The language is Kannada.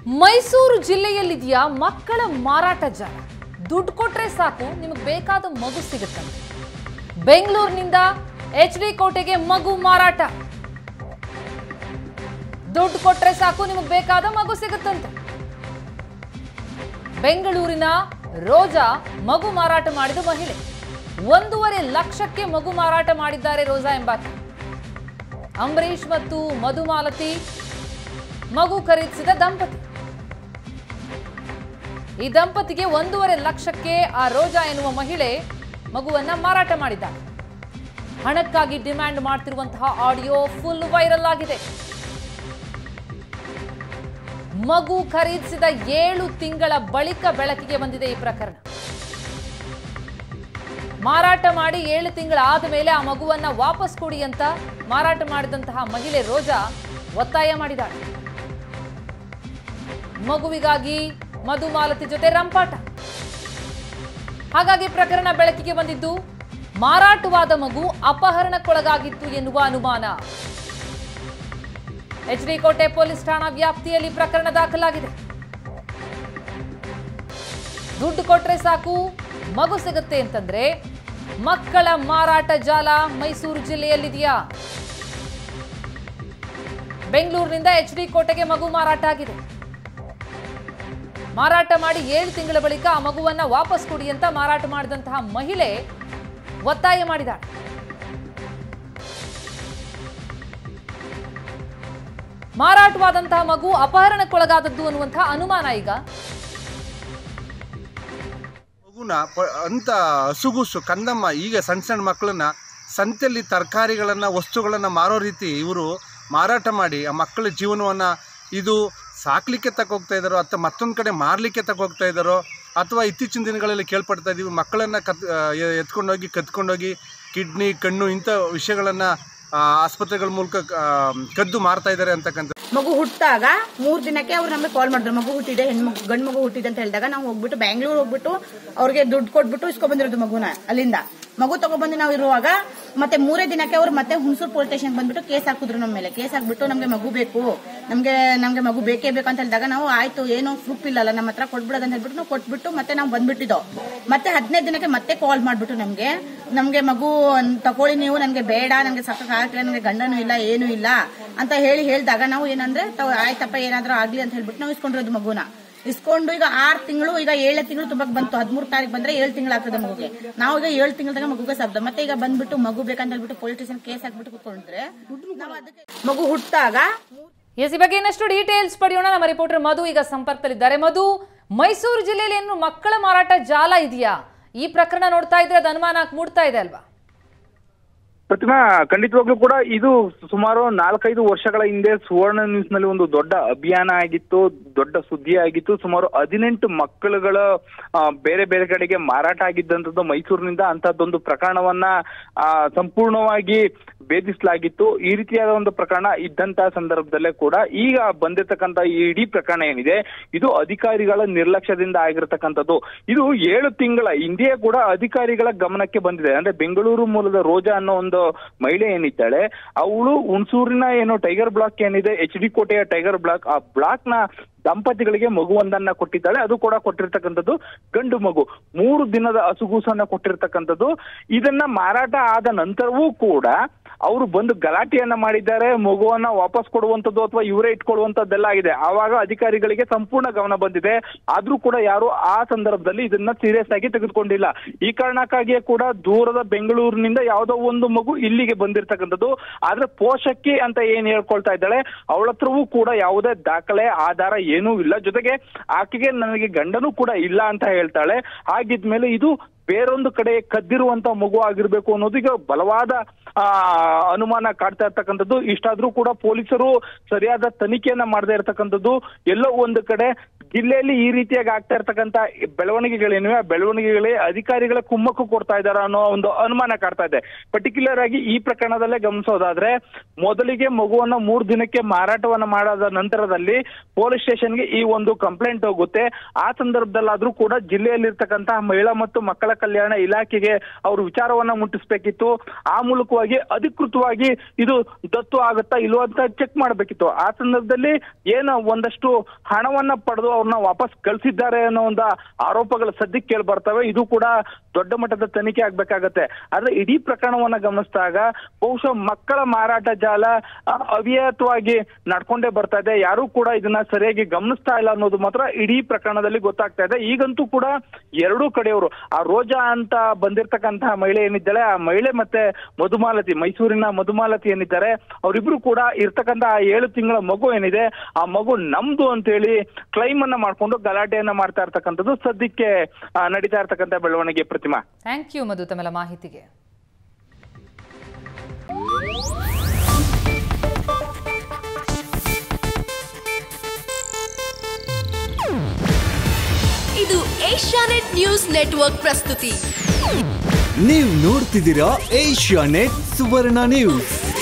ಮೈಸೂರು ಜಿಲ್ಲೆಯಲ್ಲಿದೆಯಾ ಮಕ್ಕಳ ಮಾರಾಟ ಜಾಲ ದುಡ್ಡು ಕೊಟ್ರೆ ಸಾಕು ನಿಮಗೆ ಬೇಕಾದ ಮಗು ಸಿಗುತ್ತಂತೆ ಬೆಂಗಳೂರಿನಿಂದ ಎಚ್ ಡಿ ಕೋಟೆಗೆ ಮಗು ಮಾರಾಟ ದುಡ್ಡು ಕೊಟ್ರೆ ಸಾಕು ನಿಮಗೆ ಬೇಕಾದ ಮಗು ಸಿಗುತ್ತಂತೆ ಬೆಂಗಳೂರಿನ ರೋಜಾ ಮಗು ಮಾರಾಟ ಮಾಡಿದ ಮಹಿಳೆ ಒಂದೂವರೆ ಲಕ್ಷಕ್ಕೆ ಮಗು ಮಾರಾಟ ಮಾಡಿದ್ದಾರೆ ರೋಜಾ ಎಂಬಾಕೆ ಅಂಬರೀಷ್ ಮತ್ತು ಮಧುಮಾಲತಿ ಮಗು ಖರೀದಿಸಿದ ದಂಪತಿ ಈ ದಂಪತಿಗೆ ಒಂದೂವರೆ ಲಕ್ಷಕ್ಕೆ ಆ ರೋಜಾ ಎನ್ನುವ ಮಹಿಳೆ ಮಗುವನ್ನ ಮಾರಾಟ ಮಾಡಿದ್ದಾಳೆ ಹಣಕ್ಕಾಗಿ ಡಿಮ್ಯಾಂಡ್ ಮಾಡ್ತಿರುವಂತಹ ಆಡಿಯೋ ಫುಲ್ ವೈರಲ್ ಆಗಿದೆ ಮಗು ಖರೀದಿಸಿದ ಏಳು ತಿಂಗಳ ಬಳಿಕ ಬೆಳಕಿಗೆ ಬಂದಿದೆ ಈ ಪ್ರಕರಣ ಮಾರಾಟ ಮಾಡಿ ಏಳು ತಿಂಗಳಾದ ಮೇಲೆ ಆ ಮಗುವನ್ನ ವಾಪಸ್ ಕೊಡಿ ಅಂತ ಮಾರಾಟ ಮಾಡಿದಂತಹ ಮಹಿಳೆ ರೋಜಾ ಒತ್ತಾಯ ಮಾಡಿದಾಳೆ ಮಗುವಿಗಾಗಿ ಮಧುಮಾಲತಿ ಜೊತೆ ರಂಪಾಟ ಹಾಗಾಗಿ ಪ್ರಕರಣ ಬೆಳಕಿಗೆ ಬಂದಿದ್ದು ಮಾರಾಟವಾದ ಮಗು ಅಪಹರಣಕ್ಕೊಳಗಾಗಿತ್ತು ಎನ್ನುವ ಅನುಮಾನ ಎಚ್ ಡಿ ಕೋಟೆ ಪೊಲೀಸ್ ಠಾಣಾ ವ್ಯಾಪ್ತಿಯಲ್ಲಿ ಪ್ರಕರಣ ದಾಖಲಾಗಿದೆ ದುಡ್ಡು ಕೊಟ್ರೆ ಸಾಕು ಮಗು ಸಿಗುತ್ತೆ ಅಂತಂದ್ರೆ ಮಕ್ಕಳ ಮಾರಾಟ ಜಾಲ ಮೈಸೂರು ಜಿಲ್ಲೆಯಲ್ಲಿದೆಯಾ ಬೆಂಗಳೂರಿನಿಂದ ಎಚ್ ಡಿ ಕೋಟೆಗೆ ಮಗು ಮಾರಾಟ ಆಗಿದೆ ಮಾರಾಟ ಮಾಡಿ ಏಳು ತಿಂಗಳ ಬಳಿಕ ಆ ಮಗುವನ್ನ ವಾಪಸ್ ಕೊಡಿ ಅಂತ ಮಾರಾಟ ಮಾಡಿದಂತಹ ಮಹಿಳೆ ಒತ್ತಾಯ ಮಾಡಿದಾಳೆ ಮಾರಾಟವಾದಂತಹ ಮಗು ಅಪಹರಣಕ್ಕೊಳಗಾದದ್ದು ಅನ್ನುವಂತಹ ಅನುಮಾನ ಈಗ ಮಗುನ ಪ ಅಂತ ಹಸುಗುಸು ಕಂದಮ್ಮ ಈಗ ಸಣ್ಣ ಸಣ್ಣ ಮಕ್ಕಳನ್ನ ಸಂತೆಯಲ್ಲಿ ತರಕಾರಿಗಳನ್ನು ವಸ್ತುಗಳನ್ನು ಮಾರೋ ರೀತಿ ಇವರು ಮಾರಾಟ ಮಾಡಿ ಆ ಮಕ್ಕಳ ಜೀವನವನ್ನು ಇದು ಸಾಕ್ಲಿಕ್ಕೆ ತಗೋಗ್ತಾ ಇದ್ದಾರೋ ಅಥವಾ ಮತ್ತೊಂದು ಕಡೆ ಮಾರಲಿಕ್ಕೆ ತಗೋಗ್ತಾ ಇದ್ದಾರೋ ಅಥವಾ ಇತ್ತೀಚಿನ ದಿನಗಳಲ್ಲಿ ಕೇಳ್ಪಡ್ತಾ ಇದ್ದೀವಿ ಮಕ್ಕಳನ್ನು ಕತ್ ಎ- ಎತ್ಕೊಂಡೋಗಿ ಕತ್ಕೊಂಡೋಗಿ ಕಿಡ್ನಿ ಕಣ್ಣು ಇಂಥ ವಿಷಯಗಳನ್ನು ಆಸ್ಪತ್ರೆಗಳ ಮೂಲಕ ಆ, ಕದ್ದು ಮಾರ್ತಾ ಇದ್ದಾರೆ ಅಂತಕ್ಕಂಥ ಮಗು ಹುಟ್ಟಾಗ ಮೂರ್ ದಿನಕ್ಕೆ ಅವ್ರು ನಮಗೆ ಕಾಲ್ ಮಾಡಿದ್ರು ಮಗು ಹುಟ್ಟಿದೆ ಹೆಣ್ಣು ಮಗು ಗಂಡು ಮಗು ಹುಟ್ಟಿದೆ ಅಂತ ಹೇಳಿದಾಗ ನಾವು ಹೋಗ್ಬಿಟ್ಟು ಬ್ಯಾಂಗ್ಳೂರ್ ಹೋಗ್ಬಿಟ್ಟು ಅವ್ರಿಗೆ ದುಡ್ಡು ಕೊಟ್ಬಿಟ್ಟು ಇಸ್ಕೊ ಬಂದಿರೋದು ಮಗುನ ಅಲ್ಲಿಂದ ಮಗು ತಗೊಬಂದು ನಾವು ಇರುವಾಗ ಮತ್ತೆ ಮೂರೇ ದಿನಕ್ಕೆ ಅವ್ರು ಮತ್ತೆ ಹುಣಸೂರು ಪೊಲೀಸ್ ಸ್ಟೇಷನ್ ಬಂದ್ಬಿಟ್ಟು ಕೇಸ್ ಹಾಕಿದ್ರು ನಮ್ಮ ಮೇಲೆ ಕೇಸ್ ಹಾಕ್ಬಿಟ್ಟು ನಮ್ಗೆ ಮಗು ಬೇಕು ನಮ್ಗೆ ನಮ್ಗೆ ಮಗು ಬೇಕೇ ಬೇಕು ಅಂತ ಹೇಳಿದಾಗ ನಾವು ಆಯ್ತು ಏನೋ ಪ್ರೂಫ್ ಇಲ್ಲಲ್ಲ ನಮ್ಮ ಹತ್ರ ಕೊಟ್ಬಿಡೋದು ಅಂತ ಹೇಳ್ಬಿಟ್ಟು ನಾವು ಕೊಟ್ಬಿಟ್ಟು ಮತ್ತೆ ನಾವು ಬಂದ್ಬಿಟ್ಟಿದ್ದೋ ಮತ್ತೆ ಹದಿನೈದು ದಿನಕ್ಕೆ ಮತ್ತೆ ಕಾಲ್ ಮಾಡ್ಬಿಟ್ಟು ನಮ್ಗೆ ನಮ್ಗೆ ಮಗು ತಗೊಳ್ಳಿ ನೀವು ನನ್ಗೆ ಬೇಡ ನನ್ಗೆ ಸಾಕಕ್ ಆಗ್ಲಿಲ್ಲ ನನ್ಗೆ ಗಂಡನೂ ಇಲ್ಲ ಏನೂ ಇಲ್ಲ ಅಂತ ಹೇಳಿ ಹೇಳಿದಾಗ ನಾವು ಏನಂದ್ರೆ ತಾವ್ ಆಯ್ತಪ್ಪ ಏನಾದ್ರೂ ಆಗ್ಲಿ ಅಂತ ಹೇಳ್ಬಿಟ್ಟು ನಾವು ಇಸ್ಕೊಂಡಿರೋದು ಮಗುನ ಇಸ್ಕೊಂಡು ಈಗ ಆರ್ ತಿಂಗಳು ಈಗ ಏಳನೇ ತಿಂಗಳು ತುಂಬಾ ಬಂತು ಹದಿಮೂರು ತಾರೀಕು ಬಂದ್ರೆ ಏಳು ತಿಂಗಳು ಆಗ್ತದೆ ಮಗುಗೆ ನಾವು ಈಗ ಏಳು ತಿಂಗಳದಾಗ ಮಗುಗೆ ಸಬ್ದ ಮತ್ತೆ ಈಗ ಬಂದ್ಬಿಟ್ಟು ಮಗು ಬೇಕಂತ ಹೇಳ್ಬಿಟ್ಟು ಪೊಲೀಸ್ ಸ್ಟೇಷನ್ ಕೇಸ್ ಹಾಕ್ಬಿಟ್ಟು ಕೂತ್ಕೊಂಡ್ರೆ ನಾವು ಅದಕ್ಕೆ ಮಗು ಹುಟ್ಟಾಗ ಎಸ್ ಈ ಬಗ್ಗೆ ಇನ್ನಷ್ಟು ಡೀಟೇಲ್ಸ್ ಪಡೆಯೋಣ ನಮ್ಮ ರಿಪೋರ್ಟರ್ ಮಧು ಈಗ ಸಂಪರ್ಕದಲ್ಲಿದ್ದಾರೆ ಮಧು ಮೈಸೂರು ಜಿಲ್ಲೆಯಲ್ಲಿ ಏನು ಮಕ್ಕಳ ಮಾರಾಟ ಜಾಲ ಇದೆಯಾ ಈ ಪ್ರಕರಣ ನೋಡ್ತಾ ಇದ್ರೆ ಅದು ಅನುಮಾನ ಮೂಡ್ತಾ ಇದೆ ಅಲ್ವಾ ಪ್ರತಿಮಾ ಖಂಡಿತವಾಗ್ಲೂ ಕೂಡ ಇದು ಸುಮಾರು ನಾಲ್ಕೈದು ವರ್ಷಗಳ ಹಿಂದೆ ಸುವರ್ಣ ನ್ಯೂಸ್ ನಲ್ಲಿ ಒಂದು ದೊಡ್ಡ ಅಭಿಯಾನ ಆಗಿತ್ತು ದೊಡ್ಡ ಸುದ್ದಿ ಆಗಿತ್ತು ಸುಮಾರು ಹದಿನೆಂಟು ಮಕ್ಕಳುಗಳ ಆ, ಬೇರೆ ಬೇರೆ ಕಡೆಗೆ ಮಾರಾಟ ಆಗಿದ್ದಂಥದ್ದು ಮೈಸೂರಿನಿಂದ ಅಂತಹದ್ದೊಂದು ಪ್ರಕರಣವನ್ನ ಆ, ಸಂಪೂರ್ಣವಾಗಿ ಭೇದಿಸಲಾಗಿತ್ತು ಈ ರೀತಿಯಾದ ಒಂದು ಪ್ರಕರಣ ಇದ್ದಂತಹ ಸಂದರ್ಭದಲ್ಲೇ ಕೂಡ ಈಗ ಬಂದಿರತಕ್ಕಂತ ಈ ಇಡೀ ಪ್ರಕರಣ ಏನಿದೆ ಇದು ಅಧಿಕಾರಿಗಳ ನಿರ್ಲಕ್ಷ್ಯದಿಂದ ಆಗಿರತಕ್ಕಂಥದ್ದು ಇದು ಏಳು ತಿಂಗಳ ಹಿಂದೆಯೇ ಕೂಡ ಅಧಿಕಾರಿಗಳ ಗಮನಕ್ಕೆ ಬಂದಿದೆ ಅಂದ್ರೆ ಬೆಂಗಳೂರು ಮೂಲದ ರೋಜಾ ಅನ್ನೋ ಒಂದು ಮಹಿಳೆ ಏನಿದ್ದಾಳೆ ಅವಳು ಹುಣಸೂರಿನ ಏನು ಟೈಗರ್ ಬ್ಲಾಕ್ ಏನಿದೆ ಎಚ್ ಡಿ ಕೋಟೆಯ ಟೈಗರ್ ಬ್ಲಾಕ್ ಆ ಬ್ಲಾಕ್ ನ ದಂಪತಿಗಳಿಗೆ ಮಗುವೊಂದನ್ನ ಕೊಟ್ಟಿದ್ದಾಳೆ ಅದು ಕೂಡ ಕೊಟ್ಟಿರ್ತಕ್ಕಂಥದ್ದು ಗಂಡು ಮಗು ಮೂರು ದಿನದ ಹಸುಗೂಸನ್ನ ಕೊಟ್ಟಿರ್ತಕ್ಕಂಥದ್ದು ಇದನ್ನ ಮಾರಾಟ ಆದ ನಂತರವೂ ಕೂಡ ಅವರು ಬಂದು ಗಲಾಟೆಯನ್ನ ಮಾಡಿದ್ದಾರೆ ಮಗುವನ್ನ ವಾಪಸ್ ಕೊಡುವಂಥದ್ದು ಅಥವಾ ಇವರೇ ಇಟ್ಕೊಳ್ಳುವಂಥದ್ದೆಲ್ಲ ಆಗಿದೆ ಆವಾಗ ಅಧಿಕಾರಿಗಳಿಗೆ ಸಂಪೂರ್ಣ ಗಮನ ಬಂದಿದೆ ಆದ್ರೂ ಕೂಡ ಯಾರು ಆ ಸಂದರ್ಭದಲ್ಲಿ ಇದನ್ನ ಸೀರಿಯಸ್ ಆಗಿ ತೆಗೆದುಕೊಂಡಿಲ್ಲ ಈ ಕಾರಣಕ್ಕಾಗಿಯೇ ಕೂಡ ದೂರದ ಬೆಂಗಳೂರಿನಿಂದ ಯಾವುದೋ ಒಂದು ಮಗು ಇಲ್ಲಿಗೆ ಬಂದಿರತಕ್ಕಂಥದ್ದು ಆದ್ರೆ ಪೋಷಕಿ ಅಂತ ಏನ್ ಹೇಳ್ಕೊಳ್ತಾ ಇದ್ದಾಳೆ ಅವಳ ಹತ್ರವೂ ಕೂಡ ಯಾವುದೇ ದಾಖಲೆ ಆಧಾರ ಏನೂ ಇಲ್ಲ ಜೊತೆಗೆ ಆಕೆಗೆ ನನಗೆ ಗಂಡನೂ ಕೂಡ ಇಲ್ಲ ಅಂತ ಹೇಳ್ತಾಳೆ ಹಾಗಿದ್ಮೇಲೆ ಇದು ಬೇರೊಂದು ಕಡೆ ಕದ್ದಿರುವಂತ ಮಗು ಆಗಿರ್ಬೇಕು ಅನ್ನೋದು ಈಗ ಬಲವಾದ ಆ ಅನುಮಾನ ಕಾಡ್ತಾ ಇರ್ತಕ್ಕಂಥದ್ದು ಇಷ್ಟಾದ್ರೂ ಕೂಡ ಪೊಲೀಸರು ಸರಿಯಾದ ತನಿಖೆಯನ್ನ ಮಾಡದೇ ಇರತಕ್ಕಂಥದ್ದು ಎಲ್ಲೋ ಒಂದು ಕಡೆ ಜಿಲ್ಲೆಯಲ್ಲಿ ಈ ರೀತಿಯಾಗಿ ಆಗ್ತಾ ಇರ್ತಕ್ಕಂತ ಬೆಳವಣಿಗೆಗಳೇನಿವೆ ಆ ಬೆಳವಣಿಗೆಗಳೇ ಅಧಿಕಾರಿಗಳ ಕುಮ್ಮಕ್ಕು ಕೊಡ್ತಾ ಇದಾರ ಅನ್ನೋ ಒಂದು ಅನುಮಾನ ಕಾಡ್ತಾ ಇದೆ ಪರ್ಟಿಕ್ಯುಲರ್ ಆಗಿ ಈ ಪ್ರಕರಣದಲ್ಲೇ ಗಮನಿಸೋದಾದ್ರೆ ಮೊದಲಿಗೆ ಮಗುವನ್ನ ಮೂರ್ ದಿನಕ್ಕೆ ಮಾರಾಟವನ್ನ ಮಾಡಾದ ನಂತರದಲ್ಲಿ ಪೊಲೀಸ್ ಸ್ಟೇಷನ್ಗೆ ಈ ಒಂದು ಕಂಪ್ಲೇಂಟ್ ಹೋಗುತ್ತೆ ಆ ಸಂದರ್ಭದಲ್ಲಾದ್ರೂ ಕೂಡ ಜಿಲ್ಲೆಯಲ್ಲಿರ್ತಕ್ಕಂತಹ ಮಹಿಳಾ ಮತ್ತು ಮಕ್ಕಳ ಕಲ್ಯಾಣ ಇಲಾಖೆಗೆ ಅವರು ವಿಚಾರವನ್ನ ಮುಟ್ಟಿಸ್ಬೇಕಿತ್ತು ಆ ಮೂಲಕವಾಗಿ ಅಧಿಕೃತವಾಗಿ ಇದು ದತ್ತು ಆಗುತ್ತಾ ಇಲ್ವಾ ಅಂತ ಚೆಕ್ ಮಾಡ್ಬೇಕಿತ್ತು ಆ ಸಂದರ್ಭದಲ್ಲಿ ಏನು ಒಂದಷ್ಟು ಹಣವನ್ನ ಪಡೆದು ಅವ್ರನ್ನ ವಾಪಸ್ ಕಳ್ಸಿದ್ದಾರೆ ಅನ್ನೋ ಒಂದು ಆರೋಪಗಳು ಸದ್ಯಕ್ಕೆ ಕೇಳಿ ಬರ್ತವೆ ಇದು ಕೂಡ ದೊಡ್ಡ ಮಟ್ಟದ ತನಿಖೆ ಆಗ್ಬೇಕಾಗತ್ತೆ ಆದ್ರೆ ಇಡೀ ಪ್ರಕರಣವನ್ನ ಗಮನಿಸಿದಾಗ ಬಹುಶಃ ಮಕ್ಕಳ ಮಾರಾಟ ಜಾಲ ಆ, ಅವಿಯತವಾಗಿ ನಡ್ಕೊಂಡೇ ಬರ್ತಾ ಇದೆ ಯಾರು ಕೂಡ ಇದನ್ನ ಸರಿಯಾಗಿ ಗಮನಿಸ್ತಾ ಇಲ್ಲ ಅನ್ನೋದು ಮಾತ್ರ ಇಡೀ ಪ್ರಕರಣದಲ್ಲಿ ಗೊತ್ತಾಗ್ತಾ ಇದೆ ಈಗಂತೂ ಕೂಡ ಎರಡೂ ಕಡೆಯವರು ಆ ರೋಜಾ ಅಂತ ಬಂದಿರತಕ್ಕಂತಹ ಮಹಿಳೆ ಏನಿದ್ದಾಳೆ ಆ ಮಹಿಳೆ ಮತ್ತೆ ಮಧುಮಾಲತಿ ಮೈಸೂರಿನ ಮಧುಮಾಲತಿ ಏನಿದ್ದಾರೆ ಅವರಿಬ್ರು ಕೂಡ ಇರ್ತಕ್ಕಂತಹ ಆ ಏಳು ತಿಂಗಳ ಮಗು ಏನಿದೆ ಆ ಮಗು ನಮ್ದು ಅಂತೇಳಿ ಕ್ಲೈಮ್ ಅನ್ನ ಮಾಡ್ಕೊಂಡು ಗಲಾಟೆಯನ್ನ ಮಾಡ್ತಾ ಇರ್ತಕ್ಕಂಥದ್ದು ಸದ್ಯಕ್ಕೆ ಆ, ನಡೀತಾ ಇರ್ತಕ್ಕಂಥ ಬೆಳವಣಿಗೆ ಪ್ರತಿಮಾ ಥ್ಯಾಂಕ್ ಯು ಮಧು ತಮ್ಮೆಲ್ಲ ಮಾಹಿತಿಗೆ ಇದು ಏಷ್ಯಾನೆಟ್ ನ್ಯೂಸ್ ನೆಟ್ವರ್ಕ್ ಪ್ರಸ್ತುತಿ ನೀವು ನೋಡ್ತಿದ್ದೀರಾ ಏಷ್ಯಾ ನೆಟ್ ಸುವರ್ಣ ನ್ಯೂಸ್